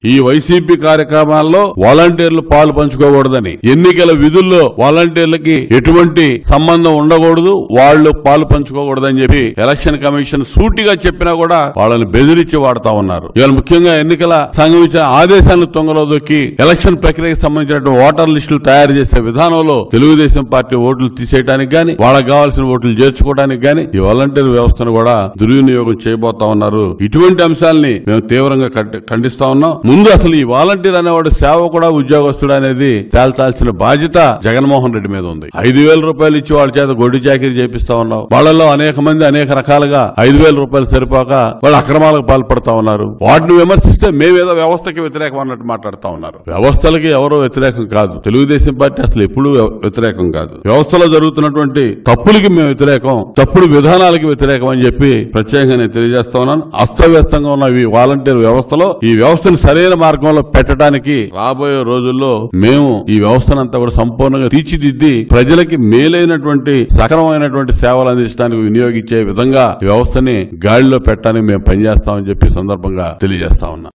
ఈ వైసీపీ కార్యక్రమాల్లో వాలంటీర్లు పాలు పంచుకోకూడదని ఎన్నికల విధుల్లో వాలంటీర్లకి ఎటువంటి సంబంధం ఉండకూడదు వాళ్ళు పాలు పంచుకోకూడదని చెప్పి ఎలక్షన్ కమిషన్ సూటిగా చెప్పినా కూడా వాళ్ళని బెదిరించి వాడుతా ఉన్నారు ఇవాళ ముఖ్యంగా ఎన్నికల సంఘం ఇచ్చిన ఆదేశాలను తొంగలో దొక్కి ఎలక్షన్ ప్రక్రియకు సంబంధించిన ఓటర్ లిస్టులు తయారు చేసే విధానంలో తెలుగుదేశం పార్టీ ఓట్లు తీసేయడానికి గాని వాళ్ళకి కావాల్సిన ఓట్లు చేర్చుకోవడానికి గాని ఈ వాలంటీర్ వ్యవస్థను కూడా దుర్వినియోగం చేయబోతా ఉన్నారు ఇటువంటి అంశాలని మేము తీవ్రంగా కట్- ఖండిస్తా ఉన్నాం ముందు అసలు ఈ వాలంటీర్ అనేవాడు సేవ కూడా ఉద్యోగస్తుడు అనేది తేల్చాల్సిన బాధ్యత జగన్మోహన్ రెడ్డి మీద ఉంది ఐదు వేల రూపాయలు ఇచ్చి వాళ్ళ చేత గొడ్డు చాకరీ చేపిస్తా ఉన్నాం వాళ్ళలో అనేక మంది అనేక రకాలుగా ఐదు వేల రూపాయలు సరిపోక వాళ్ళు అక్రమాలకు పాల్పడతా ఉన్నారు వాటిని విమర్శిస్తే మేమేదో వ్యవస్థకి వ్యతిరేకం అన్నట్టు మాట్లాడుతా ఉన్నారు వ్యవస్థలకి ఎవరో వ్యతిరేకం కాదు తెలుగుదేశం పార్టీ అసలు ఎప్పుడూ వ్యతిరేకం కాదు వ్యవస్థలో జరుగుతున్నటువంటి తప్పులకి మేము వ్యతిరేకం తప్పుడు విధానాలకి వ్యతిరేకం అని చెప్పి ప్రత్యేకంగా నేను తెలియజేస్తా ఉన్నాను అస్తవ్యస్తంగా ఉన్న ఈ వాలంటీర్ వ్యవస్థలో ఈ వ్యవస్థను సరైన మార్గంలో పెట్టడానికి రాబోయే రోజుల్లో మేము ఈ వ్యవస్థనంతా కూడా సంపూర్ణంగా తీర్చిదిద్ది ప్రజలకి మేలైనటువంటి సక్రమమైనటువంటి సేవలు అందించడానికి వినియోగించే విధంగా ఈ వ్యవస్థని గాడిలో పెట్టడానికి మేము పనిచేస్తామని చెప్పి ఈ సందర్భంగా తెలియజేస్తా ఉన్నా